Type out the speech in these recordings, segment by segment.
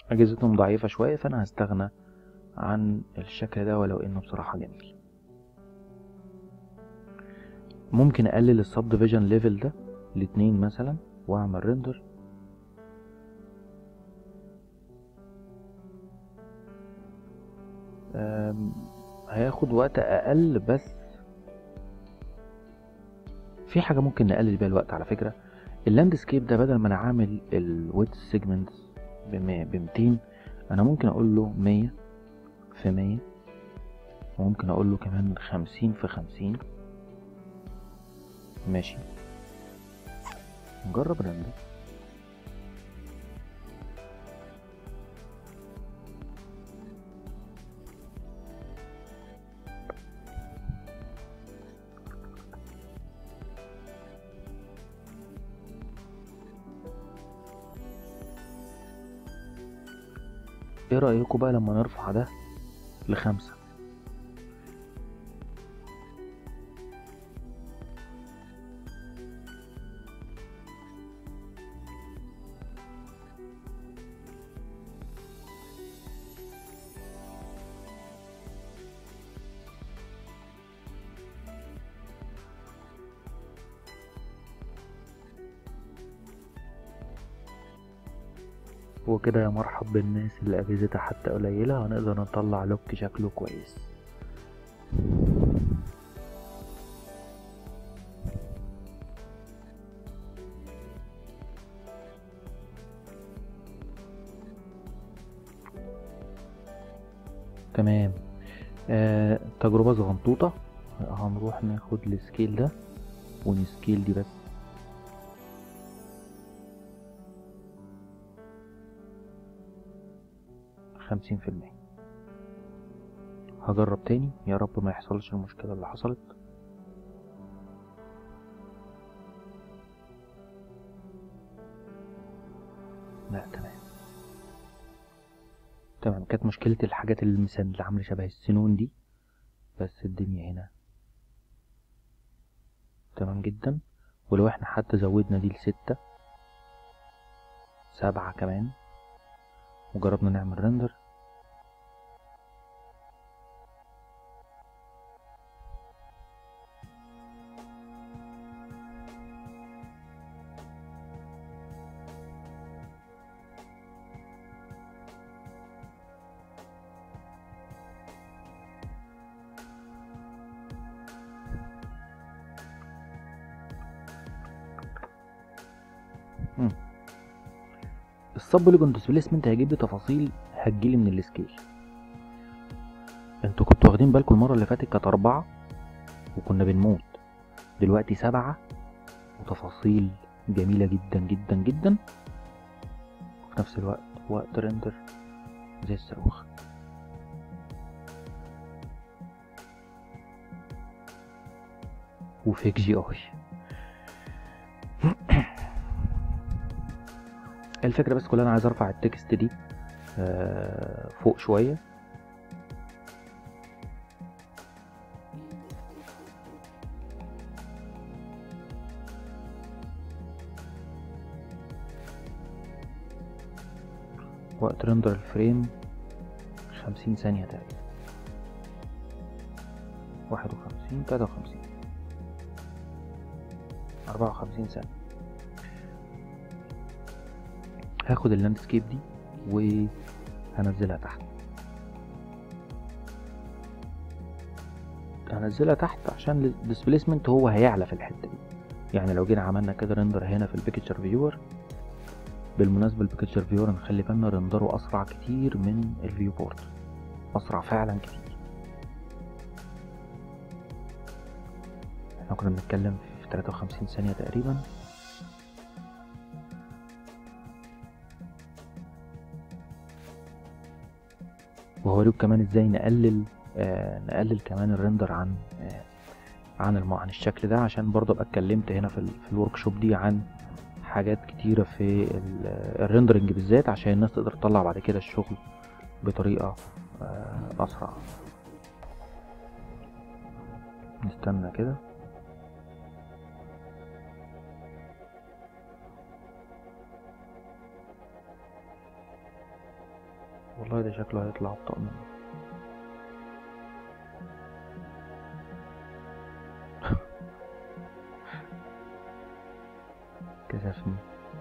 اجهزتهم ضعيفة شوية فانا هستغنى عن الشكل ده ولو انه بصراحة جميل ممكن اقلل السب ديفيجن ليفل ده لاتنين مثلا واعمل ريندر أم، هياخد وقت اقل بس في حاجة ممكن نقلل بيها الوقت على فكرة اللاندسكيب ده بدل ما انا عامل الويت سيجمنتس ب 200 انا ممكن اقول له 100 في 100 وممكن اقول له كمان 50 في 50 ماشي نجرب رندر ايه رأيكم بقى لما نرفع ده لخمسة وكده يا مرحب بالناس اللي اجهزتها حتى قليلة هنقدر نطلع لوك شكله كويس تمام آه تجربة صغنطوطة هنروح ناخد السكيل ده ونسكيل دي بس خمسين في المية هجرب تاني يا رب ما يحصلش المشكلة اللي حصلت لا تمام تمام كانت مشكلة الحاجات المثال اللي عاملة شبه السنون دي بس الدنيا هنا تمام جدا ولو احنا حتى زودنا دي لستة سبعة كمان وجربنا نعمل رندر السب بوليجون ديسبيسمنت هيجيب لي تفاصيل هتجيلي من السكيل انتوا كنتوا واخدين بالكم المره اللي فاتت كانت اربعه وكنا بنموت دلوقتي سبعه وتفاصيل جميله جدا جدا جدا وفي نفس الوقت وقت ريندر زي الصاروخ وفيك جي اي الفكرة بس كلها انا عايز ارفع التكست دي آه، فوق شوية وقت رندر الفريم خمسين ثانية تقريبا واحد وخمسين تلاتة وخمسين أربعة وخمسين ثانية هاخد اللاندسكيب دي وهنزلها تحت هنزلها تحت عشان الديسبيسمنت هو هيعلى في الحته دي يعني لو جينا عملنا كده ريندر هنا في البيكتشر فيور بالمناسبه البيكتشر فيور نخلي بالنا ريندره اسرع كتير من الفيو بورت اسرع فعلا كتير احنا كنا بنتكلم في 53 ثانيه تقريبا وهوريك كمان ازاي نقلل آه نقلل كمان الريندر عن آه عن الم... عن الشكل ده عشان برضه ابقى اتكلمت هنا في, ال... في الورك شوب دي عن حاجات كتيره في ال... الريندرنج بالذات عشان الناس تقدر تطلع بعد كده الشغل بطريقه آه اسرع نستنى كده والله ده شكله هيطلع ابطأ منه كسفني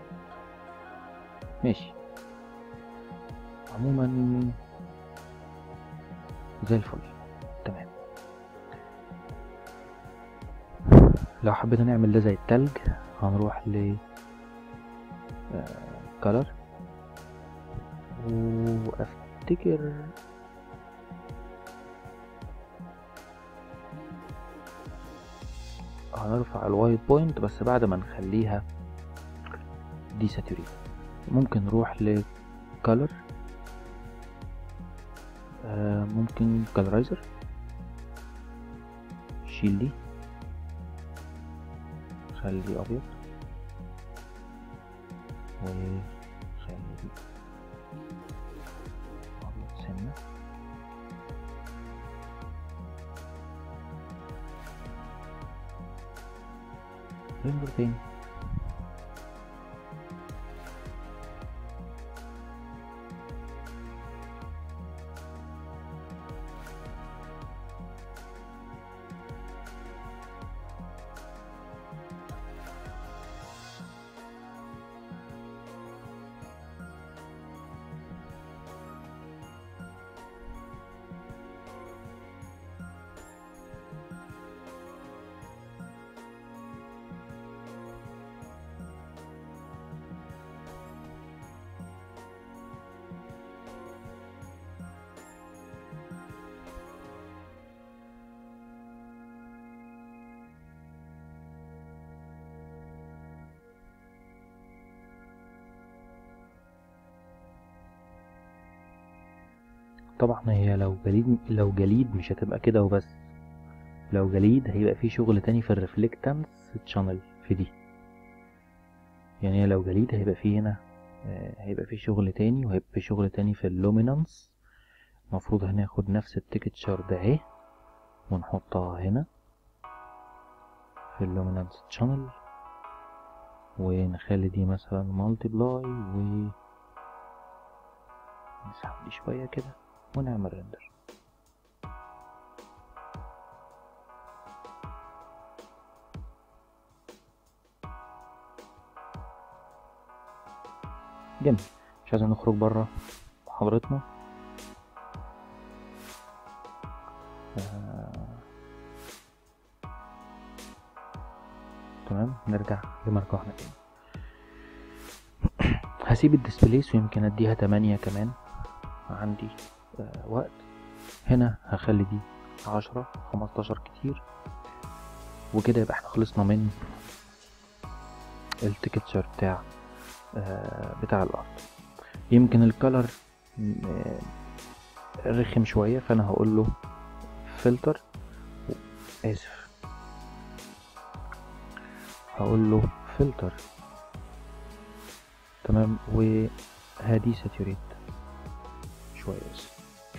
ماشي عموما زي الفل تمام لو حبينا نعمل ده زي التلج هنروح ل كولر وافتكر هنرفع الوايت بوينت بس بعد ما نخليها دي ساتوريت ممكن نروح لكولر آه ممكن كالرايزر شيل دي خلي دي ابيض وخلي دي ابيض سنة ريندر تاني طبعا هي لو جليد لو جليد مش هتبقى كده وبس لو جليد هيبقى في شغل تاني في الريفلكتنس تشانل في دي يعني هي لو جليد هيبقى في هنا آه، هيبقى في شغل تاني وهيبقى في شغل تاني في اللومينانس المفروض هناخد نفس التكتشر ده اهي ونحطها هنا في اللومينانس تشانل ونخلي دي مثلا مالتيبلاي و نسحب دي شوية كده ونعمل ريندر جميل مش عايزين نخرج بره محاضرتنا آه. تمام نرجع لمرجعنا تاني هسيب الديسبليس ويمكن اديها تمانية كمان عندي آه وقت هنا هخلي دي عشرة خمستاشر كتير وكده يبقى احنا خلصنا من التكتشر بتاع آه بتاع الارض يمكن الكلر آه رخم شوية فانا هقول له فلتر اسف هقول له فلتر تمام وهادي ساتوريت شوية بس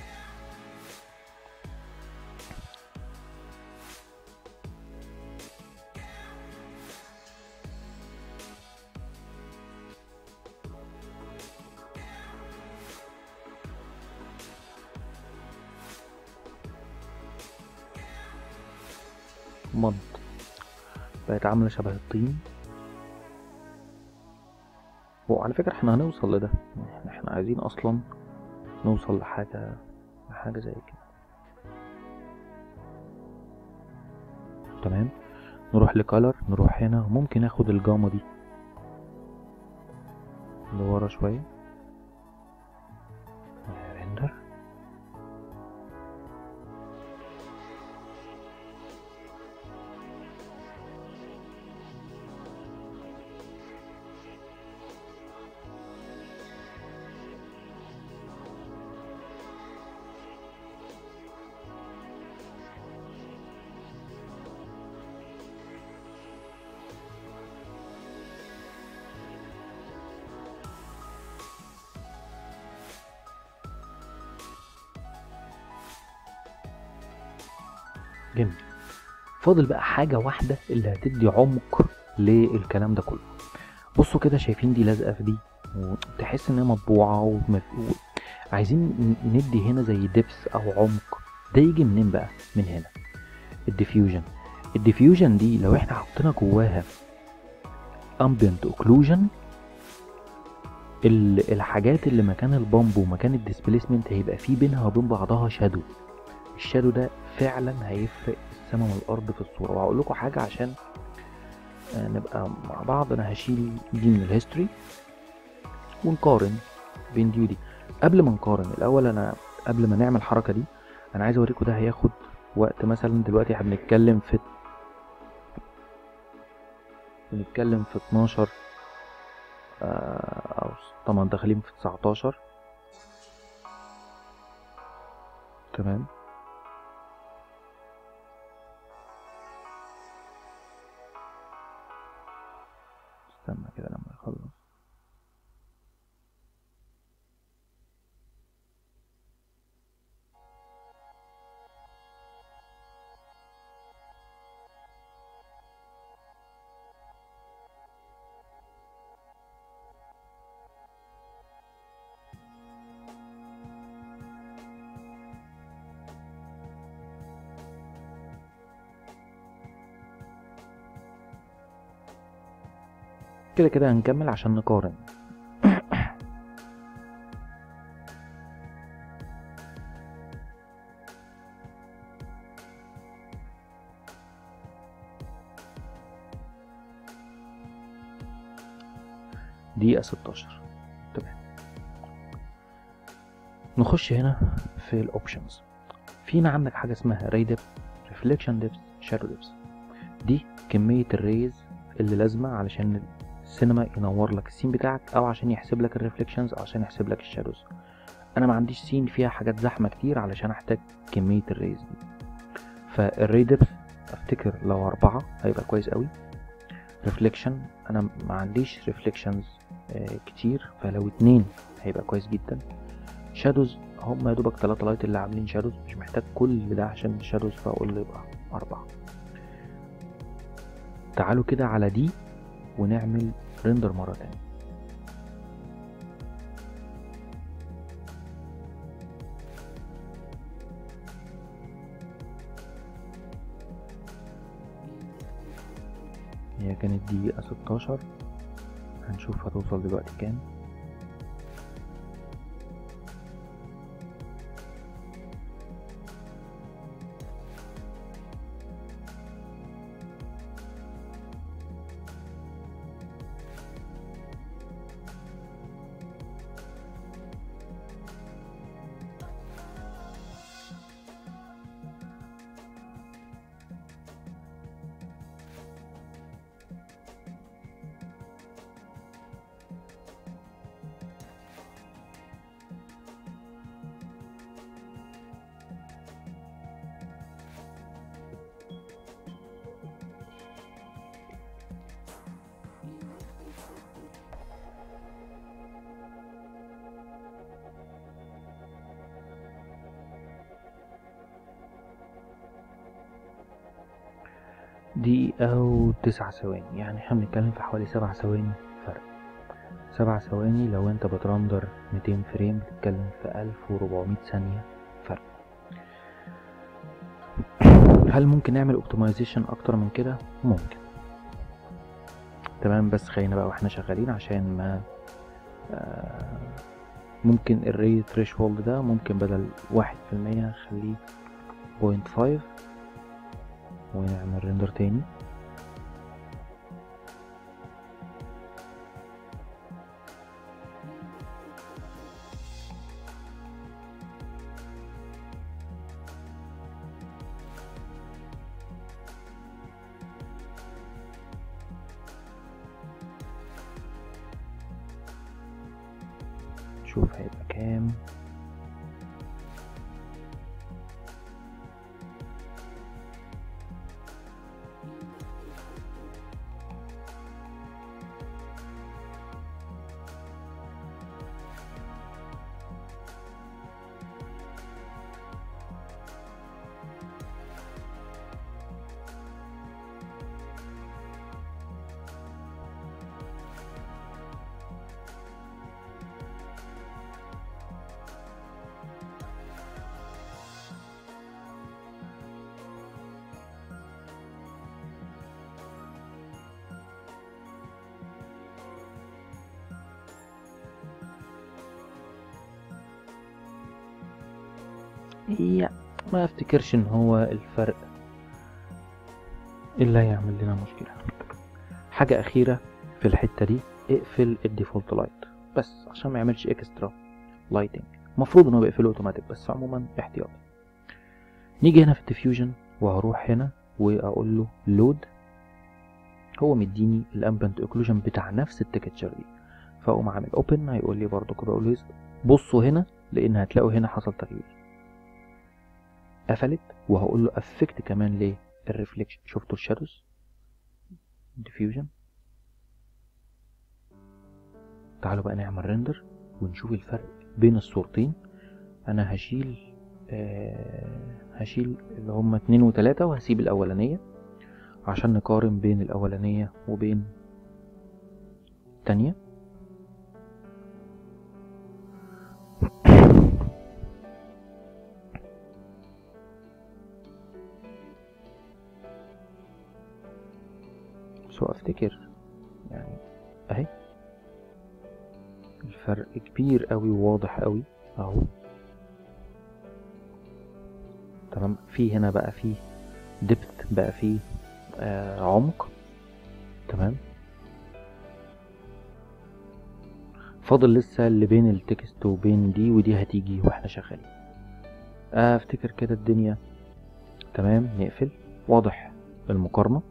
مض بقت عاملة شبه الطين وعلى فكرة احنا هنوصل لده احنا, احنا عايزين اصلا نوصل لحاجة لحاجة زي كده تمام نروح لكالر نروح هنا وممكن اخد الجاما دي لورا شوية ريندر جميل فاضل بقى حاجة واحدة اللي هتدي عمق للكلام ده كله بصوا كده شايفين دي لازقة في دي وتحس ان هي مطبوعة ومف... و... عايزين ن- ندي هنا زي دبس او عمق ده يجي منين بقى من هنا الديفيوجن الديفيوجن دي لو احنا حطينا جواها ambient occlusion ال- الحاجات اللي مكان البامب ومكان الديسبيسمنت هيبقى فيه بينها وبين بعضها شادو الشادو ده فعلا هيفرق السما والارض في الصوره وهقول لكم حاجه عشان آه، نبقى مع بعض انا هشيل دي من الهيستوري ونقارن بين دي ودي قبل ما نقارن الاول انا قبل ما نعمل الحركه دي انا عايز اوريكم ده هياخد وقت مثلا دلوقتي احنا بنتكلم في بنتكلم في 12 آه، او طبعا داخلين في 19 تمام استنى كده لما يخلص كده كده هنكمل عشان نقارن دقيقة 16 تمام نخش هنا في الاوبشنز فينا عندك حاجة اسمها ray depth reflection depth shadow depth دي كمية الريز اللي لازمة علشان السينما ينور لك السين بتاعك او عشان يحسب لك الريفليكشنز او عشان يحسب لك الشادوز انا ما عنديش سين فيها حاجات زحمة كتير علشان احتاج كمية الريز دي فالري ديبث افتكر لو اربعة هيبقى كويس قوي ريفليكشن انا ما عنديش ريفليكشنز كتير فلو اتنين هيبقى كويس جدا شادوز هم يا دوبك تلاتة لايت اللي عاملين شادوز مش محتاج كل ده عشان الشادوز فاقول له يبقى أربعة تعالوا كده على دي ونعمل ريندر مرة تانية هي كانت دقيقة ستاشر هنشوف هتوصل دلوقتي كام دقيقة وتسع ثواني يعني احنا بنتكلم في حوالي سبع ثواني فرق سبع ثواني لو انت بترندر 200 فريم بتتكلم في 1400 ثانية فرق هل ممكن نعمل اوبتمايزيشن اكتر من كده ممكن تمام بس خلينا بقى واحنا شغالين عشان ما آه ممكن الري ثريشولد ده ممكن بدل واحد في المية نخليه بوينت فايف ونعمل ريندر تاني نشوف هيبقى كام يعني ما افتكرش ان هو الفرق اللي هيعمل لنا مشكلة حاجة أخيرة في الحتة دي اقفل الديفولت لايت بس عشان ما يعملش اكسترا لايتنج المفروض ان هو بيقفله اوتوماتيك بس عموما احتياطي نيجي هنا في الديفيوجن وهروح هنا واقول له لود هو مديني الامبنت اوكلوجن بتاع نفس التكتشر دي فاقوم عامل اوبن هيقول لي برضه كده اقول له بصوا هنا لان هتلاقوا هنا حصل تغيير قفلت وهقول له افكت كمان ليه الريفليكشن شفتوا الشادوز ديفيوجن تعالوا بقى نعمل ريندر ونشوف الفرق بين الصورتين انا هشيل آه هشيل اللي هما اتنين وتلاتة وهسيب الاولانية عشان نقارن بين الاولانية وبين التانية بس هو افتكر يعني اهي الفرق كبير قوي وواضح قوي اهو تمام في هنا بقى في دبث بقى في آه عمق تمام فاضل لسه اللي بين التكست وبين دي ودي هتيجي واحنا شغالين آه افتكر كده الدنيا تمام نقفل واضح المقارنة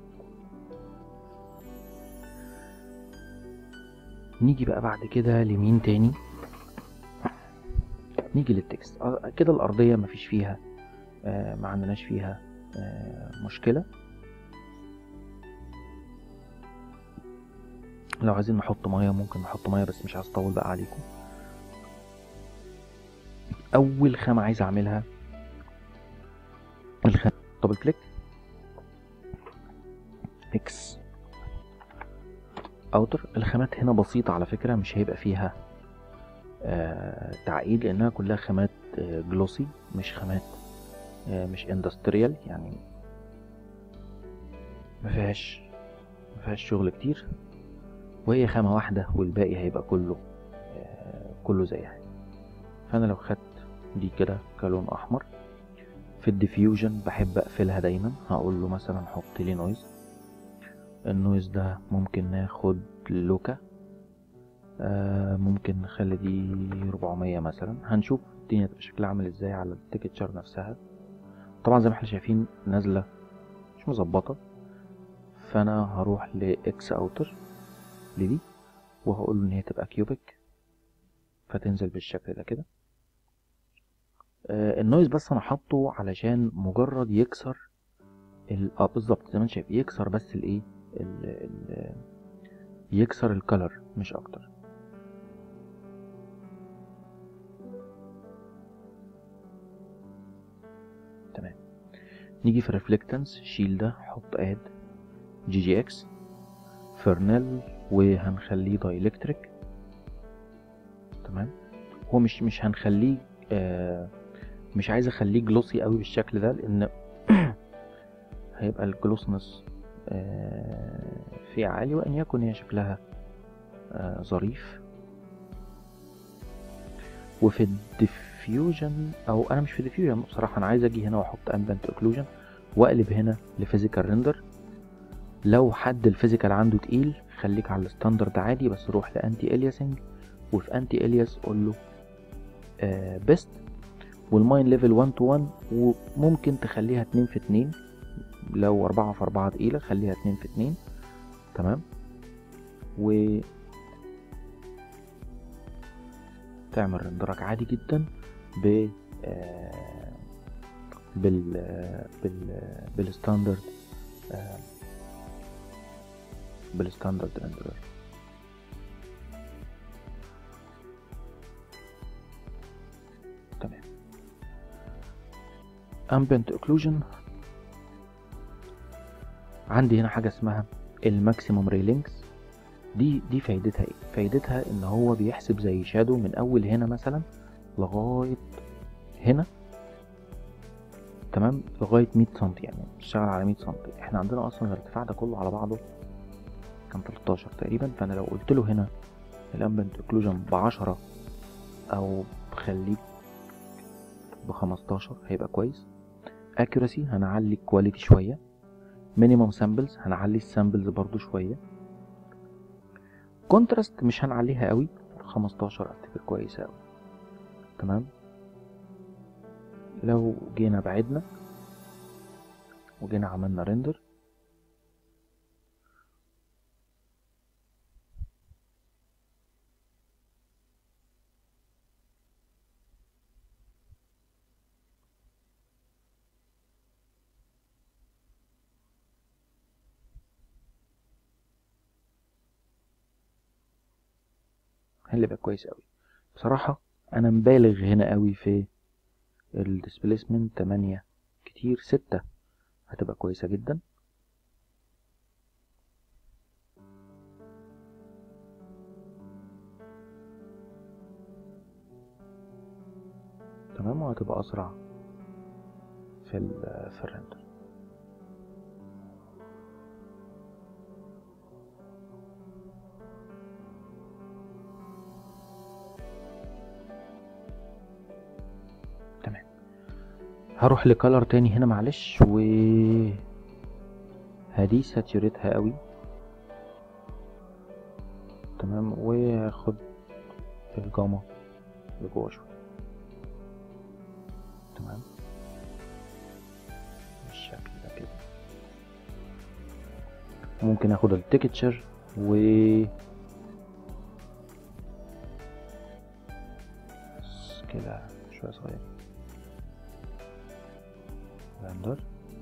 نيجي بقى بعد كده لمين تاني نيجي للتكست آه كده الأرضية مفيش فيها آه ما عندناش فيها آه مشكلة لو عايزين نحط مية ممكن نحط مية بس مش عايز اطول بقى عليكم اول خامة عايز اعملها الخامة دبل كليك اكس اوتر الخامات هنا بسيطة على فكرة مش هيبقى فيها آه تعقيد لانها كلها خامات آه جلوسي مش خامات آه مش اندستريال يعني ما فيهاش ما فيهاش شغل كتير وهي خامة واحدة والباقي هيبقى كله آه كله زيها فانا لو خدت دي كده كلون احمر في الديفيوجن بحب اقفلها دايما هقول له مثلا حط لي نويز النويز ده ممكن ناخد لوكا آه ممكن نخلي دي 400 مثلا هنشوف الدنيا تبقى شكلها عامل ازاي على التيكتشر نفسها طبعا زي ما احنا شايفين نازلة مش مظبطة فانا هروح لاكس اوتر لدي وهقول له ان هي تبقى كيوبيك فتنزل بالشكل ده كده آه النويز بس انا حاطه علشان مجرد يكسر ال... اه بالظبط زي ما انت شايف يكسر بس الايه ال... ال... يكسر الكلر مش اكتر تمام نيجي في الريفلكتنس شيل ده حط اد جي جي اكس فرنل وهنخليه دايلكتريك تمام هو مش مش هنخليه آه مش عايز اخليه جلوسي قوي بالشكل ده لان هيبقى الجلوسنس آه في عالي وان يكن هي شكلها آه ظريف وفي الديفيوجن او انا مش في الديفيوجن بصراحه انا عايز اجي هنا واحط امبنت اوكلوجن واقلب هنا لفيزيكال ريندر لو حد الفيزيكال عنده تقيل خليك على الستاندرد عادي بس روح لانتي الياسنج وفي انتي الياس قول له آه بيست والماين ليفل 1 تو 1 وممكن تخليها 2 في 2 لو 4 في 4 تقيلة خليها 2 في 2 تمام و تعمل رندرك عادي جدا ب آه بال بال بالستاندرد آه بالستاندرد رندرر تمام ambient occlusion عندي هنا حاجة اسمها الماكسيموم ريلينكس دي دي فايدتها ايه فايدتها ان هو بيحسب زي شادو من اول هنا مثلا لغاية هنا تمام لغاية 100 سم يعني بتشتغل على 100 سم احنا عندنا اصلا الارتفاع ده كله على بعضه كان 13 تقريبا فانا لو قلت له هنا الامبنت اوكلوجن بعشرة او بخليك بخمستاشر هيبقى كويس accuracy هنعلي الكواليتي شوية minimum samples هنعلي السامبلز برضو شوية contrast مش هنعليها قوي خمستاشر افتكر كويسة قوي تمام لو جينا بعدنا وجينا عملنا ريندر اللي بقى كويس قوي بصراحة انا مبالغ هنا قوي في الديسبليسمنت 8 كتير 6 هتبقى كويسة جدا تمام وهتبقى اسرع في ال في الرندر تمام هروح لكالر تاني هنا معلش و هدي ساتوريتها قوي تمام وهاخد الجاما لجوه شويه تمام بالشكل ده كده ممكن اخد التكتشر و كده شويه صغير رندر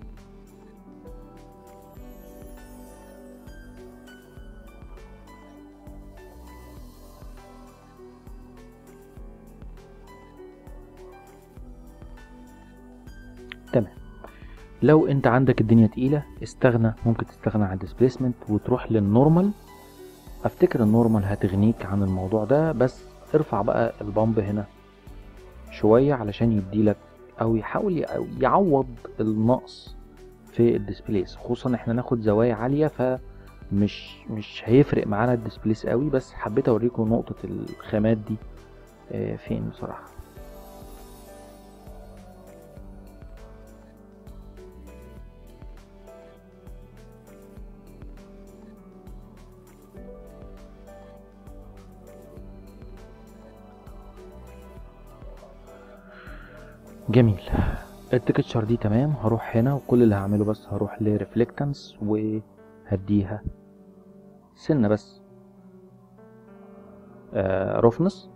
تمام لو انت عندك الدنيا تقيلة استغنى ممكن تستغنى عن الديسبيسمنت وتروح للنورمال افتكر النورمال هتغنيك عن الموضوع ده بس ارفع بقى البامب هنا شوية علشان يديلك او يحاول يعوض النقص في الديسبليس خصوصا احنا ناخد زوايا عالية فمش مش هيفرق معانا الديسبليس قوي بس حبيت اوريكم نقطة الخامات دي فين بصراحة جميل التكتشر دي تمام هروح هنا وكل اللي هعمله بس هروح لريفلكتنس وهديها سنة بس آه رفنس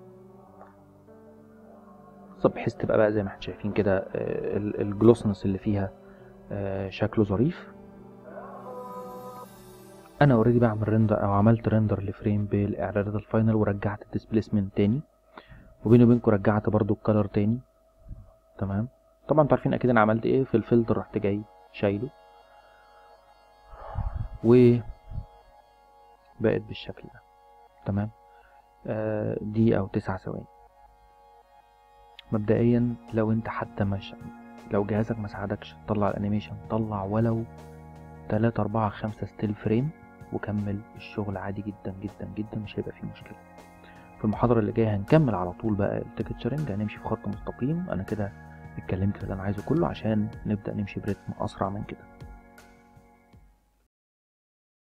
بحيث تبقى بقى زي ما احنا شايفين كده آه الجلوسنس اللي فيها آه شكله ظريف انا اوريدي بعمل ريندر او عملت ريندر لفريم بالاعدادات الفاينل ورجعت الديسبليسمنت تاني وبيني وبينكم رجعت برضو الكالر تاني تمام طبعا انتوا عارفين اكيد انا عملت ايه في الفلتر رحت جاي شايله و بقت بالشكل ده تمام آه دي او تسعة ثواني مبدئيا لو انت حتى مش لو جهازك ما ساعدكش تطلع الانيميشن طلع ولو تلاتة أربعة خمسة ستيل فريم وكمل الشغل عادي جدا جدا جدا مش هيبقى فيه مشكلة في المحاضرة اللي جاية هنكمل على طول بقى التكتشرنج هنمشي في خط مستقيم أنا كده اتكلمت في اللي أنا عايزه كله عشان نبدأ نمشي بريتم أسرع من كده